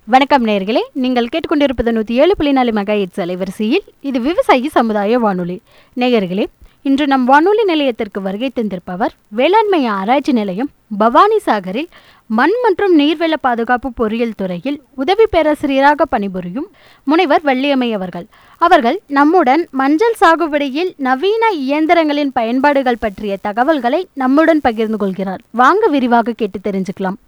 வணக்கம் நேர்களே நீங்கள் கேட்டுக்கொண்டிருப்பது நூற்றி ஏழு புள்ளி நாலு மெகா எட்ஸ் அலைவரிசையில் இது விவசாயி சமுதாய வானொலி நேயர்களே இன்று நம் வானொலி நிலையத்திற்கு வருகை தந்திருப்பவர் வேளாண்மை ஆராய்ச்சி நிலையம் பவானி சாகரில் மண் மற்றும் நீர்வள பாதுகாப்பு பொறியியல் துறையில் உதவி பேராசிரியராக பணிபுரியும் முனைவர் வள்ளியம்மை அவர்கள் அவர்கள் நம்முடன் மஞ்சள் சாகுபடியில் நவீன இயந்திரங்களின் பயன்பாடுகள் பற்றிய தகவல்களை நம்முடன் பகிர்ந்து கொள்கிறார் வாங்க விரிவாக கேட்டு தெரிஞ்சுக்கலாம்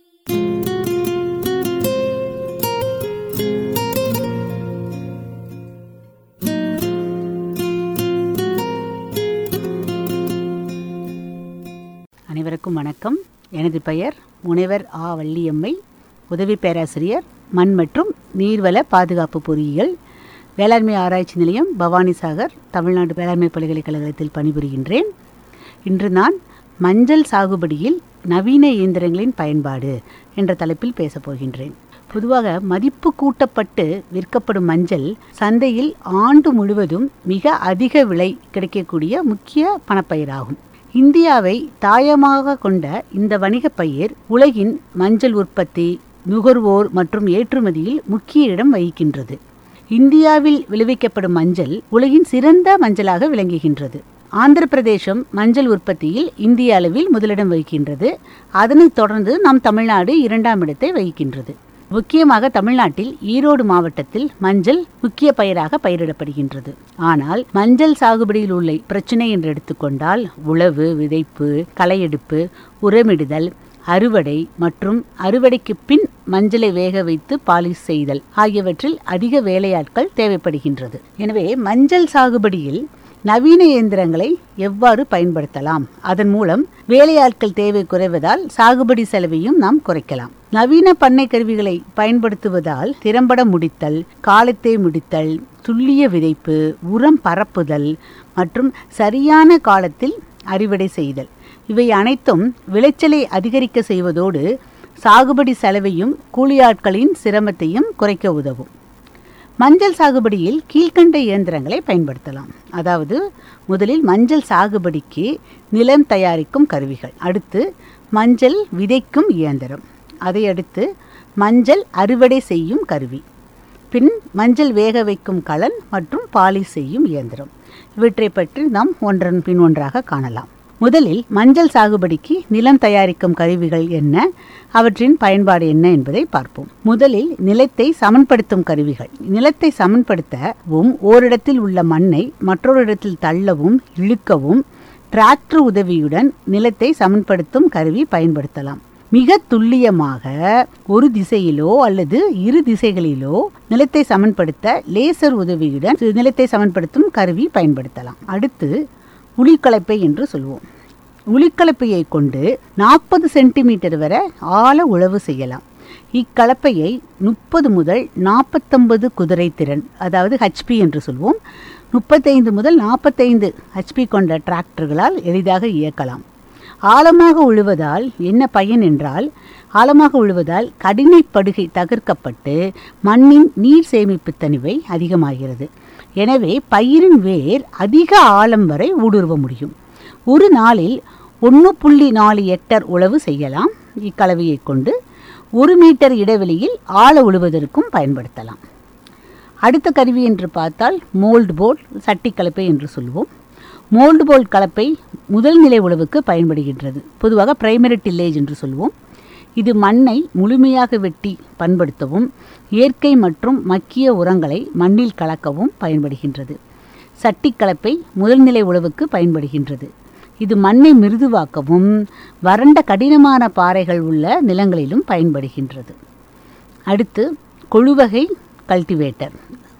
அனைவருக்கும் வணக்கம் எனது பெயர் முனைவர் ஆ வள்ளியம்மை உதவி பேராசிரியர் மண் மற்றும் நீர்வள பாதுகாப்பு பொறியியல் வேளாண்மை ஆராய்ச்சி நிலையம் பவானிசாகர் தமிழ்நாடு வேளாண்மை பல்கலைக்கழகத்தில் பணிபுரிகின்றேன் இன்று நான் மஞ்சள் சாகுபடியில் நவீன இயந்திரங்களின் பயன்பாடு என்ற தலைப்பில் பேசப் போகின்றேன் பொதுவாக மதிப்பு கூட்டப்பட்டு விற்கப்படும் மஞ்சள் சந்தையில் ஆண்டு முழுவதும் மிக அதிக விலை கிடைக்கக்கூடிய முக்கிய பணப்பயிராகும் இந்தியாவை தாயமாக கொண்ட இந்த வணிகப் பயிர் உலகின் மஞ்சள் உற்பத்தி நுகர்வோர் மற்றும் ஏற்றுமதியில் முக்கிய இடம் வகிக்கின்றது இந்தியாவில் விளைவிக்கப்படும் மஞ்சள் உலகின் சிறந்த மஞ்சளாக விளங்குகின்றது ஆந்திர பிரதேசம் மஞ்சள் உற்பத்தியில் இந்திய அளவில் முதலிடம் வகிக்கின்றது அதனைத் தொடர்ந்து நம் தமிழ்நாடு இரண்டாம் இடத்தை வகிக்கின்றது முக்கியமாக தமிழ்நாட்டில் ஈரோடு மாவட்டத்தில் மஞ்சள் முக்கிய பயிராக பயிரிடப்படுகின்றது ஆனால் மஞ்சள் சாகுபடியில் உள்ள பிரச்சனை என்று எடுத்துக்கொண்டால் உழவு விதைப்பு களையெடுப்பு உரமிடுதல் அறுவடை மற்றும் அறுவடைக்கு பின் மஞ்சளை வேக வைத்து பாலிஷ் செய்தல் ஆகியவற்றில் அதிக வேலையாட்கள் தேவைப்படுகின்றது எனவே மஞ்சள் சாகுபடியில் நவீன இயந்திரங்களை எவ்வாறு பயன்படுத்தலாம் அதன் மூலம் வேலையாட்கள் தேவை குறைவதால் சாகுபடி செலவையும் நாம் குறைக்கலாம் நவீன பண்ணை கருவிகளை பயன்படுத்துவதால் திறம்பட முடித்தல் காலத்தை முடித்தல் துல்லிய விதைப்பு உரம் பரப்புதல் மற்றும் சரியான காலத்தில் அறுவடை செய்தல் இவை அனைத்தும் விளைச்சலை அதிகரிக்க செய்வதோடு சாகுபடி செலவையும் கூலியாட்களின் சிரமத்தையும் குறைக்க உதவும் மஞ்சள் சாகுபடியில் கீழ்கண்ட இயந்திரங்களை பயன்படுத்தலாம் அதாவது முதலில் மஞ்சள் சாகுபடிக்கு நிலம் தயாரிக்கும் கருவிகள் அடுத்து மஞ்சள் விதைக்கும் இயந்திரம் அதை அடுத்து மஞ்சள் அறுவடை செய்யும் கருவி பின் மஞ்சள் வேக வைக்கும் கலன் மற்றும் பாலிஷ் செய்யும் இயந்திரம் இவற்றை பற்றி நாம் ஒன்றன் பின் ஒன்றாக காணலாம் முதலில் மஞ்சள் சாகுபடிக்கு நிலம் தயாரிக்கும் கருவிகள் என்ன அவற்றின் பயன்பாடு என்ன என்பதை பார்ப்போம் முதலில் நிலத்தை சமன்படுத்தும் கருவிகள் நிலத்தை சமன்படுத்தவும் ஓரிடத்தில் உள்ள மண்ணை மற்றொரு இடத்தில் தள்ளவும் இழுக்கவும் டிராக்டர் உதவியுடன் நிலத்தை சமன்படுத்தும் கருவி பயன்படுத்தலாம் மிக துல்லியமாக ஒரு திசையிலோ அல்லது இரு திசைகளிலோ நிலத்தை சமன்படுத்த லேசர் உதவியுடன் நிலத்தை சமன்படுத்தும் கருவி பயன்படுத்தலாம் அடுத்து உளிக்கலப்பை என்று சொல்வோம் உளிக்கலப்பையை கொண்டு நாற்பது சென்டிமீட்டர் வரை ஆழ உழவு செய்யலாம் இக்கலப்பையை முப்பது முதல் நாற்பத்தொன்பது குதிரை திறன் அதாவது ஹெச்பி என்று சொல்வோம் முப்பத்தைந்து முதல் நாற்பத்தைந்து ஹெச்பி கொண்ட டிராக்டர்களால் எளிதாக இயக்கலாம் ஆழமாக உழுவதால் என்ன பயன் என்றால் ஆழமாக உழுவதால் கடினைப்படுகை தகர்க்கப்பட்டு மண்ணின் நீர் சேமிப்பு தனிவை அதிகமாகிறது எனவே பயிரின் வேர் அதிக ஆழம் வரை ஊடுருவ முடியும் ஒரு நாளில் ஒன்று புள்ளி நாலு ஹெக்டர் உழவு செய்யலாம் இக்கலவையை கொண்டு ஒரு மீட்டர் இடைவெளியில் ஆழ உழுவதற்கும் பயன்படுத்தலாம் அடுத்த கருவி என்று பார்த்தால் மோல்டு போர்ட் சட்டி கலப்பை என்று சொல்வோம் மோல்டு போல் கலப்பை முதல் நிலை உழவுக்கு பயன்படுகின்றது பொதுவாக பிரைமரி டில்லேஜ் என்று சொல்வோம் இது மண்ணை முழுமையாக வெட்டி பண்படுத்தவும் இயற்கை மற்றும் மக்கிய உரங்களை மண்ணில் கலக்கவும் பயன்படுகின்றது சட்டி கலப்பை முதல்நிலை உழவுக்கு பயன்படுகின்றது இது மண்ணை மிருதுவாக்கவும் வறண்ட கடினமான பாறைகள் உள்ள நிலங்களிலும் பயன்படுகின்றது அடுத்து கொழுவகை கல்டிவேட்டர்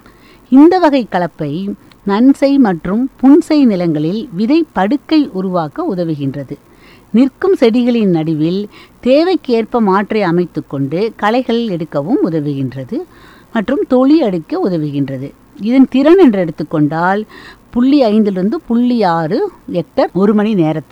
இந்த வகை கலப்பை நன்சை மற்றும் புன்சை நிலங்களில் விதை படுக்கை உருவாக்க உதவுகின்றது நிற்கும் செடிகளின் நடுவில் தேவைக்கேற்ப மாற்றி அமைத்து கொண்டு களைகள் எடுக்கவும் உதவுகின்றது மற்றும் தொழி அடுக்க உதவுகின்றது இதன் திறன் என்று எடுத்துக்கொண்டால் புள்ளி ஐந்திலிருந்து புள்ளி ஆறு ஹெக்டர் ஒரு மணி நேரத்திற்கு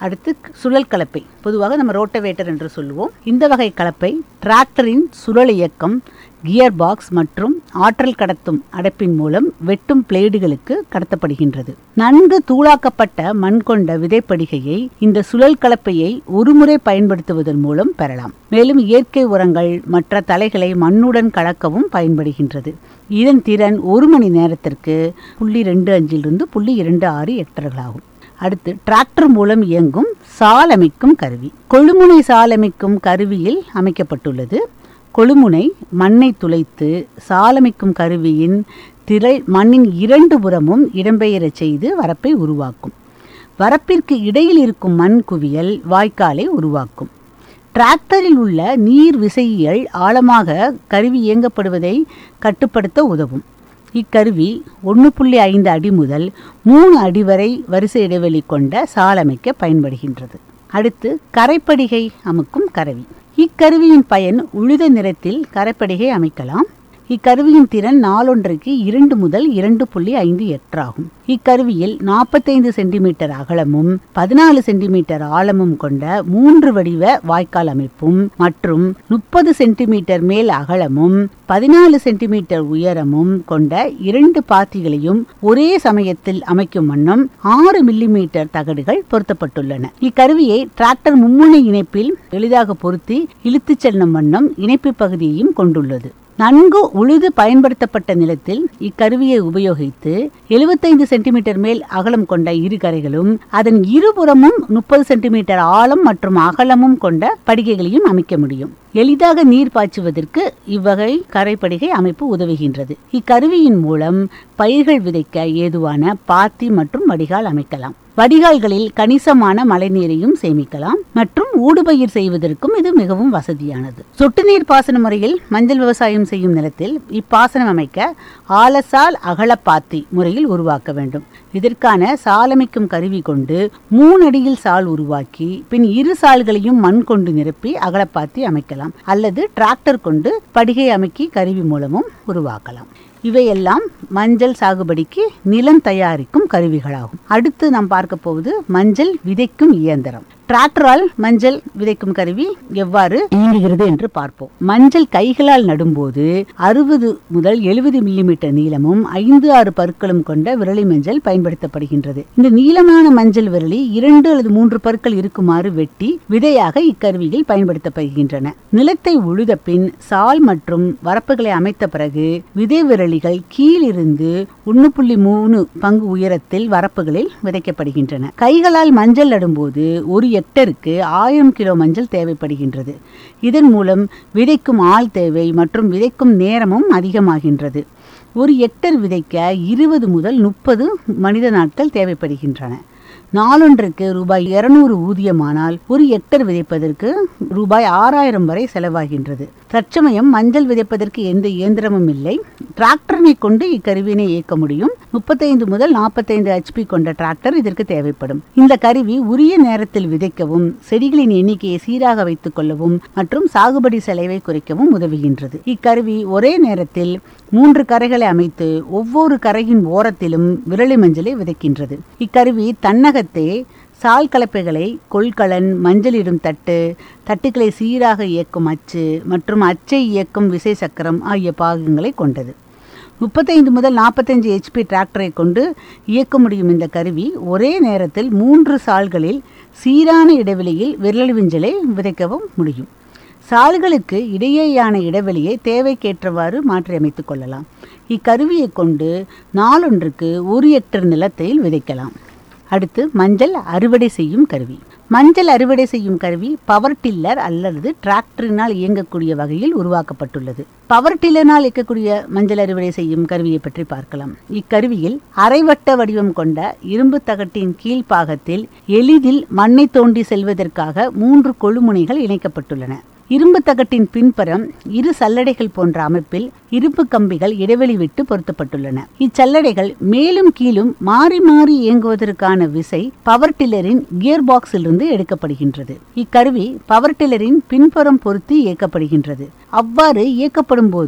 அடுத்து சுழல் கலப்பை பொதுவாக நம்ம ரோட்டவேட்டர் என்று சொல்லுவோம் இந்த வகை கலப்பை டிராக்டரின் சுழல் இயக்கம் கியர் பாக்ஸ் மற்றும் ஆற்றல் கடத்தும் அடைப்பின் மூலம் வெட்டும் பிளேடுகளுக்கு கடத்தப்படுகின்றது நன்கு தூளாக்கப்பட்ட மண் கொண்ட விதைப்படிகையை இந்த சுழல் கலப்பையை ஒருமுறை பயன்படுத்துவதன் மூலம் பெறலாம் மேலும் இயற்கை உரங்கள் மற்ற தலைகளை மண்ணுடன் கலக்கவும் பயன்படுகின்றது இதன் திறன் ஒரு மணி நேரத்திற்கு புள்ளி ரெண்டு அஞ்சிலிருந்து புள்ளி இரண்டு ஆறு ஹெக்டர்களாகும் அடுத்து டிராக்டர் மூலம் இயங்கும் சால் அமைக்கும் கருவி கொழுமுனை சால் அமைக்கும் கருவியில் அமைக்கப்பட்டுள்ளது கொழுமுனை மண்ணை துளைத்து சாலமைக்கும் கருவியின் திரை மண்ணின் இரண்டு புறமும் இடம்பெயரச் செய்து வரப்பை உருவாக்கும் வரப்பிற்கு இடையில் இருக்கும் மண் குவியல் வாய்க்காலை உருவாக்கும் டிராக்டரில் உள்ள நீர் விசையியல் ஆழமாக கருவி இயங்கப்படுவதை கட்டுப்படுத்த உதவும் இக்கருவி ஒன்று புள்ளி ஐந்து அடி முதல் மூணு அடி வரை வரிசை இடைவெளி கொண்ட சாலமைக்க பயன்படுகின்றது அடுத்து கரைப்படிகை அமுக்கும் கருவி இக்கருவியின் பயன் உழுத நிறத்தில் கரைப்படிகை அமைக்கலாம் இக்கருவியின் திறன் நாளொன்றுக்கு இரண்டு முதல் இரண்டு புள்ளி ஐந்து எட்டாகும் இக்கருவியில் நாற்பத்தைந்து சென்டிமீட்டர் அகலமும் பதினாலு சென்டிமீட்டர் ஆழமும் கொண்ட மூன்று வடிவ வாய்க்கால் அமைப்பும் மற்றும் முப்பது சென்டிமீட்டர் மேல் அகலமும் பதினாலு சென்டிமீட்டர் உயரமும் கொண்ட இரண்டு பாத்திகளையும் ஒரே சமயத்தில் அமைக்கும் வண்ணம் ஆறு மில்லிமீட்டர் தகடுகள் பொருத்தப்பட்டுள்ளன இக்கருவியை டிராக்டர் மும்முனை இணைப்பில் எளிதாக பொருத்தி இழுத்துச் செல்லும் வண்ணம் இணைப்பு பகுதியையும் கொண்டுள்ளது நன்கு உழுது பயன்படுத்தப்பட்ட நிலத்தில் இக்கருவியை உபயோகித்து எழுபத்தைந்து சென்டிமீட்டர் மேல் அகலம் கொண்ட இரு கரைகளும் அதன் இருபுறமும் முப்பது சென்டிமீட்டர் ஆழம் மற்றும் அகலமும் கொண்ட படிகைகளையும் அமைக்க முடியும் எளிதாக நீர் பாய்ச்சுவதற்கு இவ்வகை கரைப்படிகை அமைப்பு உதவுகின்றது இக்கருவியின் மூலம் பயிர்கள் விதைக்க ஏதுவான பாத்தி மற்றும் வடிகால் அமைக்கலாம் வடிகால்களில் கணிசமான மழைநீரையும் சேமிக்கலாம் மற்றும் ஊடுபயிர் செய்வதற்கும் இது மிகவும் வசதியானது சொட்டு நீர் பாசன முறையில் மஞ்சள் விவசாயம் செய்யும் நிலத்தில் இப்பாசனம் அமைக்க ஆலசால் அகலப்பாத்தி முறையில் உருவாக்க வேண்டும் இதற்கான சாலமைக்கும் கருவி கொண்டு மூணு அடியில் சால் உருவாக்கி பின் இரு சால்களையும் மண் கொண்டு நிரப்பி அகலப்பாத்தி அமைக்கலாம் அல்லது டிராக்டர் கொண்டு படிகை அமைக்கி கருவி மூலமும் உருவாக்கலாம் இவையெல்லாம் மஞ்சள் சாகுபடிக்கு நிலம் தயாரிக்கும் கருவிகளாகும் அடுத்து நாம் பார்க்க போவது மஞ்சள் விதைக்கும் இயந்திரம் டிராக்டரால் மஞ்சள் விதைக்கும் கருவி எவ்வாறு இயங்குகிறது என்று பார்ப்போம் மஞ்சள் கைகளால் நடும்போது அறுபது முதல் எழுபது மில்லிமீட்டர் நீளமும் ஐந்து ஆறு பற்களும் கொண்ட விரலி மஞ்சள் பயன்படுத்தப்படுகின்றது இந்த நீளமான மஞ்சள் விரலி இரண்டு அல்லது மூன்று பற்கள் இருக்குமாறு வெட்டி விதையாக இக்கருவியில் பயன்படுத்தப்படுகின்றன நிலத்தை உழுத பின் சால் மற்றும் வரப்புகளை அமைத்த பிறகு விதை விரலிகள் கீழிருந்து ஒன்று புள்ளி மூணு பங்கு உயரத்தில் வரப்புகளில் விதைக்கப்படுகின்றன கைகளால் மஞ்சள் நடும்போது ஒரு ஹெக்டருக்கு ஆயிரம் கிலோ மஞ்சள் தேவைப்படுகின்றது இதன் மூலம் விதைக்கும் ஆள் தேவை மற்றும் விதைக்கும் நேரமும் அதிகமாகின்றது ஒரு ஹெக்டர் விதைக்க இருபது முதல் முப்பது மனித நாட்கள் தேவைப்படுகின்றன நாளொன்றுக்கு ரூபாய் இருநூறு ஊதியமானால் ஒரு ஹெக்டர் விதைப்பதற்கு ரூபாய் ஆறாயிரம் வரை செலவாகின்றது தற்சமயம் மஞ்சள் விதைப்பதற்கு எந்த இயந்திரமும் இல்லை டிராக்டரினை கொண்டு இக்கருவினை இயக்க முடியும் முப்பத்தைந்து முதல் நாற்பத்தைந்து ஹெச்பி கொண்ட டிராக்டர் இதற்கு தேவைப்படும் இந்த கருவி உரிய நேரத்தில் விதைக்கவும் செடிகளின் எண்ணிக்கையை சீராக வைத்துக் கொள்ளவும் மற்றும் சாகுபடி செலவை குறைக்கவும் உதவுகின்றது இக்கருவி ஒரே நேரத்தில் மூன்று கரைகளை அமைத்து ஒவ்வொரு கரையின் ஓரத்திலும் விரலி மஞ்சளை விதைக்கின்றது இக்கருவி தன்னகத்தே சால் கலப்பைகளை கொள்கலன் மஞ்சளிடும் தட்டு தட்டுக்களை சீராக இயக்கும் அச்சு மற்றும் அச்சை இயக்கும் விசை சக்கரம் ஆகிய பாகங்களை கொண்டது முப்பத்தைந்து முதல் நாற்பத்தஞ்சு ஹெச்பி டிராக்டரை கொண்டு இயக்க முடியும் இந்த கருவி ஒரே நேரத்தில் மூன்று சால்களில் சீரான இடைவெளியில் விரல் விஞ்சலை விதைக்கவும் முடியும் சால்களுக்கு இடையேயான இடைவெளியை தேவைக்கேற்றவாறு மாற்றியமைத்துக் கொள்ளலாம் இக்கருவியை கொண்டு நாளொன்றுக்கு ஒரு ஹெக்டர் நிலத்தில் விதைக்கலாம் அடுத்து மஞ்சள் அறுவடை செய்யும் கருவி மஞ்சள் அறுவடை செய்யும் கருவி பவர் டில்லர் அல்லது டிராக்டரினால் இயங்கக்கூடிய வகையில் உருவாக்கப்பட்டுள்ளது பவர் டில்லரினால் இயக்கக்கூடிய மஞ்சள் அறுவடை செய்யும் கருவியை பற்றி பார்க்கலாம் இக்கருவியில் அரைவட்ட வடிவம் கொண்ட இரும்பு தகட்டின் கீழ்ப்பாகத்தில் எளிதில் மண்ணை தோண்டி செல்வதற்காக மூன்று கொழுமுனைகள் இணைக்கப்பட்டுள்ளன இரும்பு தகட்டின் பின்புறம் இரு சல்லடைகள் போன்ற அமைப்பில் இரும்பு கம்பிகள் இடைவெளி விட்டு பொருத்தப்பட்டுள்ளன இச்சல்லடைகள் மேலும் கீழும் மாறி மாறி இயங்குவதற்கான விசை பவர் டில்லரின் கியர் பாக்ஸிலிருந்து எடுக்கப்படுகின்றது இக்கருவி பவர் டில்லரின் பின்புறம் பொருத்தி இயக்கப்படுகின்றது அவ்வாறு இயக்கப்படும் போது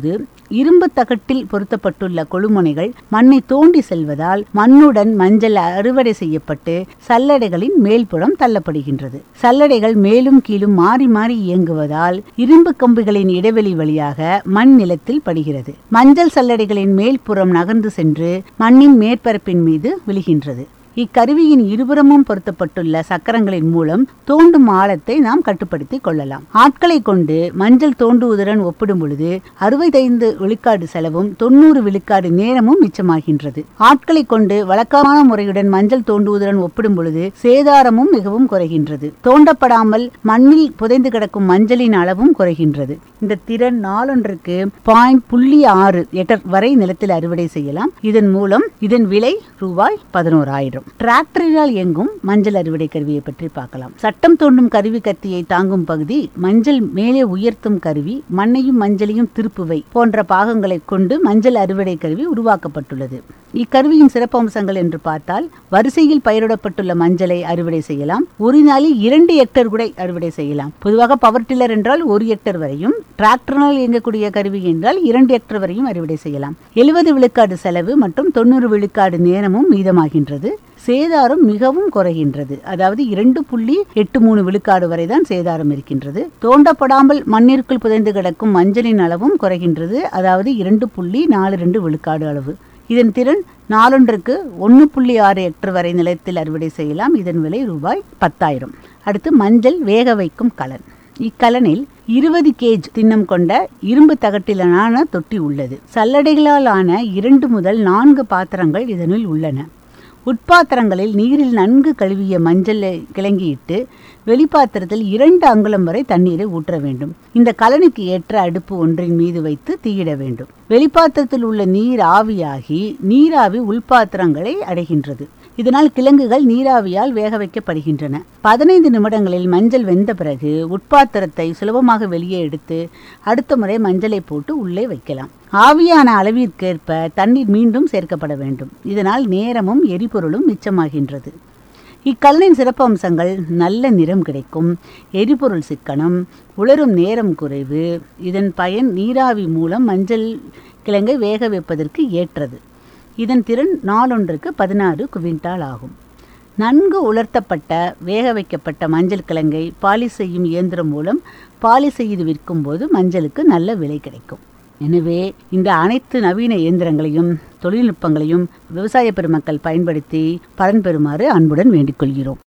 இரும்பு தகட்டில் பொருத்தப்பட்டுள்ள கொழுமுனைகள் மண்ணை தோண்டி செல்வதால் மண்ணுடன் மஞ்சள் அறுவடை செய்யப்பட்டு சல்லடைகளின் மேல்புறம் தள்ளப்படுகின்றது சல்லடைகள் மேலும் கீழும் மாறி மாறி இயங்குவதால் இரும்பு கம்பிகளின் இடைவெளி வழியாக மண் நிலத்தில் படுகிறது மஞ்சள் சல்லடைகளின் மேல்புறம் நகர்ந்து சென்று மண்ணின் மேற்பரப்பின் மீது விழுகின்றது இக்கருவியின் இருபுறமும் பொருத்தப்பட்டுள்ள சக்கரங்களின் மூலம் தோண்டும் ஆழத்தை நாம் கட்டுப்படுத்திக் கொள்ளலாம் ஆட்களை கொண்டு மஞ்சள் தோண்டுவதுடன் ஒப்பிடும் பொழுது அறுபத்தைந்து விழுக்காடு செலவும் தொண்ணூறு விழுக்காடு நேரமும் மிச்சமாகின்றது ஆட்களை கொண்டு வழக்கமான முறையுடன் மஞ்சள் தோண்டுவதுடன் ஒப்பிடும் பொழுது சேதாரமும் மிகவும் குறைகின்றது தோண்டப்படாமல் மண்ணில் புதைந்து கிடக்கும் மஞ்சளின் அளவும் குறைகின்றது இந்த திறன் நாளொன்றுக்கு பாயிண்ட் புள்ளி ஆறு எட்டர் வரை நிலத்தில் அறுவடை செய்யலாம் இதன் மூலம் இதன் விலை ரூபாய் பதினோராயிரம் டிராக்டரினால் இயங்கும் மஞ்சள் அறுவடை கருவியை பற்றி பார்க்கலாம் சட்டம் தோண்டும் கருவி கத்தியை தாங்கும் பகுதி மஞ்சள் மேலே உயர்த்தும் கருவி மண்ணையும் மஞ்சளையும் திருப்புவை போன்ற பாகங்களை கொண்டு மஞ்சள் அறுவடை கருவி உருவாக்கப்பட்டுள்ளது இக்கருவியின் சிறப்பம்சங்கள் என்று பார்த்தால் வரிசையில் பயிரிடப்பட்டுள்ள மஞ்சளை அறுவடை செய்யலாம் ஒரு நாளில் இரண்டு ஹெக்டர் கூட அறுவடை செய்யலாம் பொதுவாக பவர் டில்லர் என்றால் ஒரு ஹெக்டர் வரையும் டிராக்டரினால் இயங்கக்கூடிய கருவி என்றால் இரண்டு ஹெக்டர் வரையும் அறுவடை செய்யலாம் எழுபது விழுக்காடு செலவு மற்றும் தொண்ணூறு விழுக்காடு நேரமும் மீதமாகின்றது சேதாரம் மிகவும் குறைகின்றது அதாவது இரண்டு புள்ளி எட்டு மூணு விழுக்காடு வரை தான் சேதாரம் இருக்கின்றது தோண்டப்படாமல் மண்ணிற்குள் புதைந்து கிடக்கும் மஞ்சளின் அளவும் குறைகின்றது அதாவது இரண்டு புள்ளி நாலு ரெண்டு விழுக்காடு அளவு இதன் திறன் நாளொன்றுக்கு ஒன்று புள்ளி ஆறு ஹெக்டர் வரை நிலத்தில் அறுவடை செய்யலாம் இதன் விலை ரூபாய் பத்தாயிரம் அடுத்து மஞ்சள் வேக வைக்கும் கலன் இக்கலனில் இருபது கேஜ் திண்ணம் கொண்ட இரும்பு தகட்டிலான தொட்டி உள்ளது சல்லடைகளால் ஆன இரண்டு முதல் நான்கு பாத்திரங்கள் இதனுள் உள்ளன உட்பாத்திரங்களில் நீரில் நன்கு கழுவிய மஞ்சளை கிளங்கியிட்டு வெளிப்பாத்திரத்தில் இரண்டு அங்குலம் வரை தண்ணீரை ஊற்ற வேண்டும் இந்த கலனுக்கு ஏற்ற அடுப்பு ஒன்றின் மீது வைத்து தீயிட வேண்டும் வெளிப்பாத்திரத்தில் உள்ள நீர் ஆவியாகி நீராவி உள்பாத்திரங்களை அடைகின்றது இதனால் கிழங்குகள் நீராவியால் வேக வைக்கப்படுகின்றன பதினைந்து நிமிடங்களில் மஞ்சள் வெந்த பிறகு உட்பாத்திரத்தை சுலபமாக வெளியே எடுத்து அடுத்த முறை மஞ்சளை போட்டு உள்ளே வைக்கலாம் ஆவியான அளவிற்கேற்ப தண்ணீர் மீண்டும் சேர்க்கப்பட வேண்டும் இதனால் நேரமும் எரிபொருளும் மிச்சமாகின்றது இக்கல்லின் சிறப்பம்சங்கள் நல்ல நிறம் கிடைக்கும் எரிபொருள் சிக்கனம் உலரும் நேரம் குறைவு இதன் பயன் நீராவி மூலம் மஞ்சள் கிழங்கை வேக வைப்பதற்கு ஏற்றது இதன் திறன் நாளொன்றுக்கு பதினாறு குவிண்டால் ஆகும் நன்கு உலர்த்தப்பட்ட வேக வைக்கப்பட்ட மஞ்சள் கிழங்கை பாலிஷ் செய்யும் இயந்திரம் மூலம் பாலிஷ் செய்து விற்கும்போது மஞ்சளுக்கு நல்ல விலை கிடைக்கும் எனவே இந்த அனைத்து நவீன இயந்திரங்களையும் தொழில்நுட்பங்களையும் விவசாய பெருமக்கள் பயன்படுத்தி பலன் பெறுமாறு அன்புடன் வேண்டிக் கொள்கிறோம்